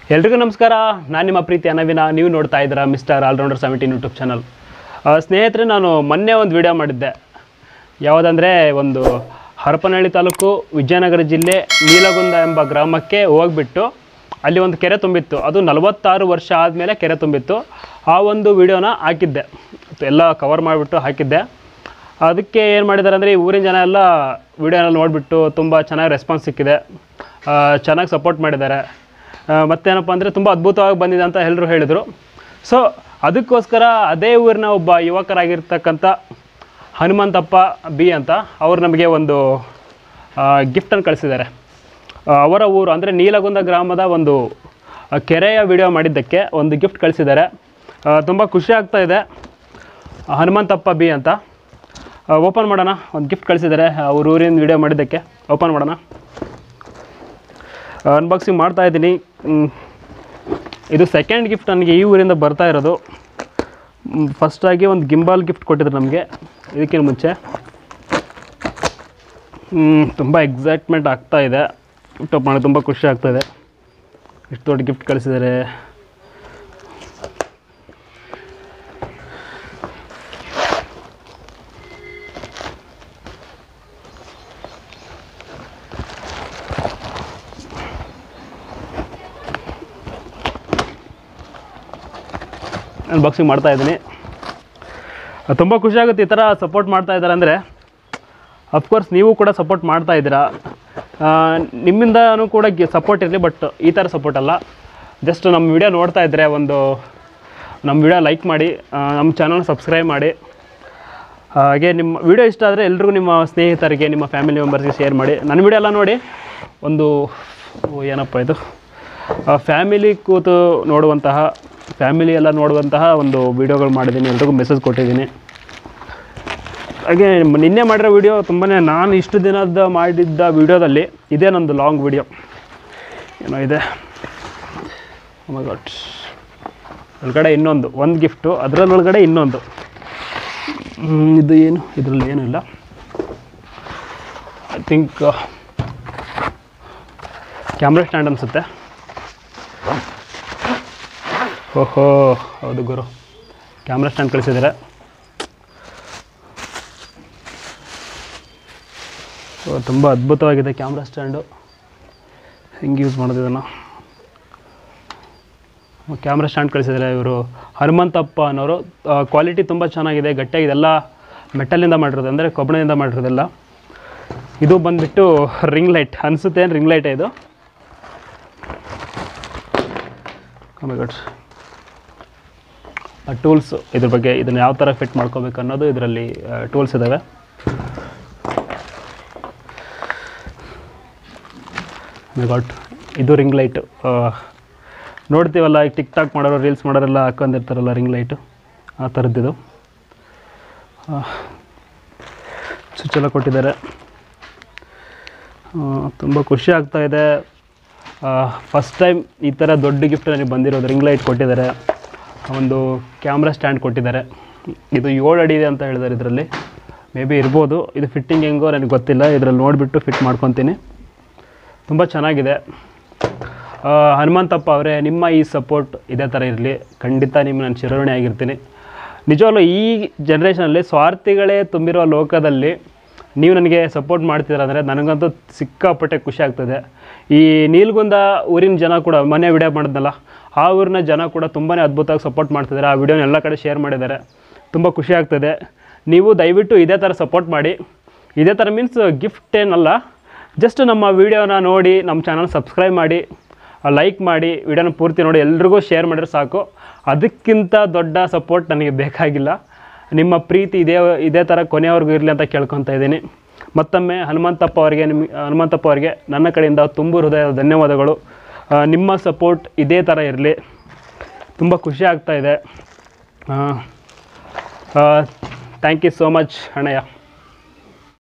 ಎಲ್ರಿಗೂ ನಮಸ್ಕಾರ ನಾನು ನಿಮ್ಮ ಪ್ರೀತಿ ಅನವಿನ ನೀವು ನೋಡ್ತಾ ಇದ್ದೀರಾ mister allrounder seventeen YouTube channel ಸ್ನೇಹಿತರೆ ನಾನು ಮೊನ್ನೆ ಒಂದು ವಿಡಿಯೋ ಮಾಡಿದ್ದೆ ಯಾವುದಂದರೆ ಒಂದು ಹರಪನಹಳ್ಳಿ ತಾಲೂಕು ವಿಜಯನಗರ ಜಿಲ್ಲೆ ನೀಲಗುಂದ ಎಂಬ ಗ್ರಾಮಕ್ಕೆ ಹೋಗ್ಬಿಟ್ಟು ಅಲ್ಲಿ ಒಂದು ಕೆರೆ ತುಂಬಿತ್ತು ಅದು ನಲವತ್ತಾರು ವರ್ಷ ಆದಮೇಲೆ ಕೆರೆ ತುಂಬಿತ್ತು ಆ ಒಂದು ವಿಡಿಯೋನ ಹಾಕಿದ್ದೆ ಎಲ್ಲ ಕವರ್ ಮಾಡಿಬಿಟ್ಟು ಹಾಕಿದ್ದೆ ಅದಕ್ಕೆ ಏನು ಮಾಡಿದ್ದಾರೆ ಅಂದರೆ ಈ ಊರಿನ ಜನ ಎಲ್ಲ ವಿಡಿಯೋನ ನೋಡಿಬಿಟ್ಟು ತುಂಬ ಚೆನ್ನಾಗಿ ರೆಸ್ಪಾನ್ಸ್ ಸಿಕ್ಕಿದೆ ಚೆನ್ನಾಗಿ ಸಪೋರ್ಟ್ ಮಾಡಿದ್ದಾರೆ ಆ, ಮತ್ತೇನಪ್ಪ ಅಂದರೆ ತುಂಬ ಅದ್ಭುತವಾಗಿ ಬಂದಿದೆ ಅಂತ ಎಲ್ಲರೂ ಹೇಳಿದರು ಸೊ ಅದಕ್ಕೋಸ್ಕರ ಅದೇ ಊರಿನ ಒಬ್ಬ ಯುವಕರಾಗಿರ್ತಕ್ಕಂಥ ಹನುಮಂತಪ್ಪ ಬಿ ಅಂತ ಅವರು ನಮಗೆ ಒಂದು ಗಿಫ್ಟನ್ನು ಕಳಿಸಿದ್ದಾರೆ ಆ, ಅವರ ಊರು ಅಂದರೆ ನೀಲಗುಂದ ಗ್ರಾಮದ ಒಂದು ಆ, ಕೆರೆಯ ವಿಡಿಯೋ ಮಾಡಿದ್ದಕ್ಕೆ ಒಂದು ಗಿಫ್ಟ್ ಕಳಿಸಿದ್ದಾರೆ ತುಂಬ ಖುಷಿ ಆಗ್ತಾ ಇದೆ ಹನುಮಂತಪ್ಪ ಬಿ ಅಂತ ಓಪನ್ ಮಾಡೋಣ ಒಂದು ಗಿಫ್ಟ್ ಕಳಿಸಿದ್ದಾರೆ ಅವ್ರ ಊರಿನ ವಿಡಿಯೋ ಮಾಡಿದ್ದಕ್ಕೆ ಓಪನ್ ಮಾಡೋಣ ಅನ್ಬಾಕ್ಸಿಂಗ್ ಮಾಡ್ತಾ ಇದ್ದೀನಿ ಮ್, ಇದು ಸೆಕೆಂಡ್ ಗಿಫ್ಟ್ ನನಗೆ ಈ ಊರಿಂದ ಬರ್ತಾ ಇರೋದು ಫಸ್ಟಾಗಿ ಒಂದು ಗಿಂಬಾಲ್ ಗಿಫ್ಟ್ ಕೊಟ್ಟಿದ್ರು ನಮಗೆ ಇದಕ್ಕಿಂತ ಮುಂಚೆ ತುಂಬ ಎಕ್ಸೈಟ್ಮೆಂಟ್ ಆಗ್ತಾ ಇದೆ ಟಾಪ್ ಮಾಡಿ ತುಂಬ ಖುಷಿ ಆಗ್ತಾ ಇದೆ ಇಷ್ಟು ದೊಡ್ಡ ಗಿಫ್ಟ್ ಕಳಿಸಿದ್ದಾರೆ ಅನ್ಬಾಕ್ಸಿಂಗ್ ಮಾಡ್ತಾ ಇದ್ದೀನಿ ತುಂಬ ಖುಷಿ ಆಗುತ್ತೆ ಈ ಥರ ಸಪೋರ್ಟ್ ಮಾಡ್ತಾ ಇದ್ದಾರೆ ಅಂದರೆ ಅಫ್ಕೋರ್ಸ್ ನೀವು ಕೂಡ ಸಪೋರ್ಟ್ ಮಾಡ್ತಾ ಇದ್ದೀರಾ ಆ, ನಿಮ್ಮಿಂದನೂ ಕೂಡ ಸಪೋರ್ಟ್ ಇರಲಿ ಬಟ್ ಈ ಥರ ಸಪೋರ್ಟ್ ಅಲ್ಲ ಜಸ್ಟ್ ನಮ್ಮ ವಿಡಿಯೋ ನೋಡ್ತಾ ಇದ್ದರೆ ಒಂದು ನಮ್ಮ ವಿಡಿಯೋ ಲೈಕ್ ಮಾಡಿ ಆ, ನಮ್ಮ ಚಾನಲ್ ಸಬ್ಸ್ಕ್ರೈಬ್ ಮಾಡಿ ಹಾಗೆ ನಿಮ್ಮ ವಿಡಿಯೋ ಇಷ್ಟ ಆದರೆ ಎಲ್ರಿಗೂ ನಿಮ್ಮ ಸ್ನೇಹಿತರಿಗೆ ನಿಮ್ಮ ಫ್ಯಾಮಿಲಿ ಮೆಂಬರ್ಸ್ಗೆ ಶೇರ್ ಮಾಡಿ ನನ್ನ ವಿಡಿಯೋ ಎಲ್ಲ ನೋಡಿ ಒಂದು ಓ, ಏನಪ್ಪ ಇದು ಫ್ಯಾಮಿಲಿ ಕೂತು ನೋಡುವಂತಹ ಫ್ಯಾಮಿಲಿ ಎಲ್ಲ ನೋಡುವಂತಹ ಒಂದು ವಿಡಿಯೋಗಳು ಮಾಡಿದ್ದೀನಿ ಎಲ್ರಿಗೂ ಮೆಸೇಜ್ ಕೊಟ್ಟಿದ್ದೀನಿ ಹಾಗೆ ಮ್- ನಿನ್ನೆ ಮಾಡಿರೋ ವಿಡಿಯೋ ತುಂಬಾ ನಾನು ಇಷ್ಟು ದಿನದ ಮಾಡಿದ್ದ ವಿಡಿಯೋದಲ್ಲಿ ಇದೇ ನಂದು ಲಾಂಗ್ ವಿಡಿಯೋ ಏನೋ ಇದೆ ಗಾಟ್ ಒಳಗಡೆ ಇನ್ನೊಂದು ಒಂದು ಗಿಫ್ಟು ಅದರಲ್ಲೊಳಗಡೆ ಇನ್ನೊಂದು ಹ್ಮ್, ಇದು ಏನು ಇದರಲ್ಲಿ ಏನೂ ಇಲ್ಲ ಐ ಥಿಂಕ್ ಕ್ಯಾಮ್ರಾ ಸ್ಟ್ಯಾಂಡ್ ಅನಿಸುತ್ತೆ ಓಹೋ ಹೌದು ಗುರು ಕ್ಯಾಮ್ರಾ ಸ್ಟ್ಯಾಂಡ್ ಕಳಿಸಿದ್ದಾರೆ ತುಂಬ ಅದ್ಭುತವಾಗಿದೆ ಕ್ಯಾಮ್ರಾ ಸ್ಟ್ಯಾಂಡು ಹೆಂಗೆ ಯೂಸ್ ಮಾಡೋದು ಇದನ್ನು ಕ್ಯಾಮ್ರಾ ಸ್ಟ್ಯಾಂಡ್ ಕಳಿಸಿದ್ದಾರೆ ಇವರು ಹನುಮಂತಪ್ಪ ಅನ್ನೋರು ಕ್ವಾಲಿಟಿ ತುಂಬ ಚೆನ್ನಾಗಿದೆ ಗಟ್ಟಿಯಾಗಿದೆ ಎಲ್ಲ ಮೆಟಲಿಂದ ಮಾಡಿರೋದು ಅಂದರೆ ಕಬ್ಬಿಣದಿಂದ ಮಾಡಿರೋದೆಲ್ಲ ಇದು ಬಂದುಬಿಟ್ಟು ರಿಂಗ್ ಲೈಟ್ ಅನಿಸುತ್ತೆ ರಿಂಗ್ ಲೈಟೇ ಇದು ಗಡ್ಸ್ ಟೂಲ್ಸ್ ಇದ್ರ ಬಗ್ಗೆ ಇದನ್ನು ಯಾವ ಥರ ಫಿಟ್ ಮಾಡ್ಕೋಬೇಕು ಅನ್ನೋದು ಇದರಲ್ಲಿ ಟೂಲ್ಸ್ ಇದ್ದಾವೆ ಗಾಟ್ ಇದು ರಿಂಗ್ ಲೈಟು ನೋಡ್ತೀವಲ್ಲ ಈಗ ಟಿಕ್ ಟಾಕ್ ಮಾಡೋರು ರೀಲ್ಸ್ ಮಾಡೋರೆಲ್ಲ ಹಾಕೊಂಡಿರ್ತಾರಲ್ಲ ರಿಂಗ್ ಲೈಟು ಆ ಥರದ್ದಿದು ಸ್ವಿಚ್ ಎಲ್ಲ ಕೊಟ್ಟಿದ್ದಾರೆ ತುಂಬ ಖುಷಿ ಆಗ್ತಾ ಇದೆ ಫಸ್ಟ್ ಟೈಮ್ ಈ ಥರ ದೊಡ್ಡ ಗಿಫ್ಟ್ ನನಗೆ ಬಂದಿರೋದು ರಿಂಗ್ ಲೈಟ್ ಕೊಟ್ಟಿದ್ದಾರೆ ಒಂದು ಕ್ಯಾಮ್ರಾ ಸ್ಟ್ಯಾಂಡ್ ಕೊಟ್ಟಿದ್ದಾರೆ ಇದು ಏಳು ಅಡಿ ಇದೆ ಅಂತ ಹೇಳಿದ್ದಾರೆ ಇದರಲ್ಲಿ ಮೇ ಬಿ ಇರ್ಬೋದು ಇದು ಫಿಟ್ಟಿಂಗ್ ಹೆಂಗೋ ನನಗೆ ಗೊತ್ತಿಲ್ಲ ಇದರಲ್ಲಿ ನೋಡಿಬಿಟ್ಟು ಫಿಟ್ ಮಾಡ್ಕೊತೀನಿ ತುಂಬ ಚೆನ್ನಾಗಿದೆ ಆ, ಹನುಮಂತಪ್ಪ ಅವರೇ ನಿಮ್ಮ ಈ ಸಪೋರ್ಟ್ ಇದೇ ಥರ ಇರಲಿ ಖಂಡಿತ ನಿಮ್ಮ ನಾನು ಚಿರಋಣಿ ಆಗಿರ್ತೀನಿ ನಿಜವಾಗ್ಲೂ ಈ ಜನ್ರೇಷನಲ್ಲಿ ಸ್ವಾರ್ಥಿಗಳೇ ತುಂಬಿರುವ ಲೋಕದಲ್ಲಿ ನೀವು ನನಗೆ ಸಪೋರ್ಟ್ ಮಾಡ್ತಿದ್ದೀರ ಅಂದರೆ ನನಗಂತೂ ಸಿಕ್ಕಾಪಟ್ಟೆ ಖುಷಿ ಆಗ್ತದೆ ಈ ನೀಲ್ಗುಂದ ಊರಿನ ಜನ ಕೂಡ ಮನೆ ವಿಡಿಯೋ ಮಾಡಿದ್ನಲ್ಲ ಆ ಊರಿನ ಜನ ಕೂಡ ತುಂಬಾ ಅದ್ಭುತವಾಗಿ ಸಪೋರ್ಟ್ ಮಾಡ್ತಿದ್ದಾರೆ ಆ ವಿಡಿಯೋನ ಎಲ್ಲ ಕಡೆ ಶೇರ್ ಮಾಡಿದ್ದಾರೆ ತುಂಬ ಖುಷಿ ಆಗ್ತದೆ ನೀವು ದಯವಿಟ್ಟು ಇದೇ ಥರ ಸಪೋರ್ಟ್ ಮಾಡಿ ಇದೇ ಥರ ಮೀನ್ಸ್ ಗಿಫ್ಟ್ ಏನಲ್ಲ ಜಸ್ಟ್ ನಮ್ಮ ವೀಡಿಯೋನ ನೋಡಿ ನಮ್ಮ ಚಾನಲ್ ಸಬ್ಸ್ಕ್ರೈಬ್ ಮಾಡಿ ಲೈಕ್ ಮಾಡಿ ವಿಡಿಯೋನ ಪೂರ್ತಿ ನೋಡಿ ಎಲ್ರಿಗೂ ಶೇರ್ ಮಾಡಿದ್ರೆ ಸಾಕು ಅದಕ್ಕಿಂತ ದೊಡ್ಡ ಸಪೋರ್ಟ್ ನನಗೆ ಬೇಕಾಗಿಲ್ಲ ನಿಮ್ಮ ಪ್ರೀತಿ ಇದೇ ಇದೇ ಥರ ಕೊನೆಯವರೆಗೂ ಇರಲಿ ಅಂತ ಕೇಳ್ಕೊತಾ ಇದ್ದೀನಿ ಮತ್ತೊಮ್ಮೆ ಹನುಮಂತಪ್ಪ ಅವರಿಗೆ ನಿಮ್ ಹನುಮಂತಪ್ಪ ಅವರಿಗೆ ನನ್ನ ಕಡೆಯಿಂದ ತುಂಬ ಹೃದಯದ ಧನ್ಯವಾದಗಳು ಆ, ನಿಮ್ಮ ಸಪೋರ್ಟ್ ಇದೇ ಥರ ಇರಲಿ ತುಂಬ ಖುಷಿ ಆಗ್ತಾ ಇದೆ thank you so much Annaiah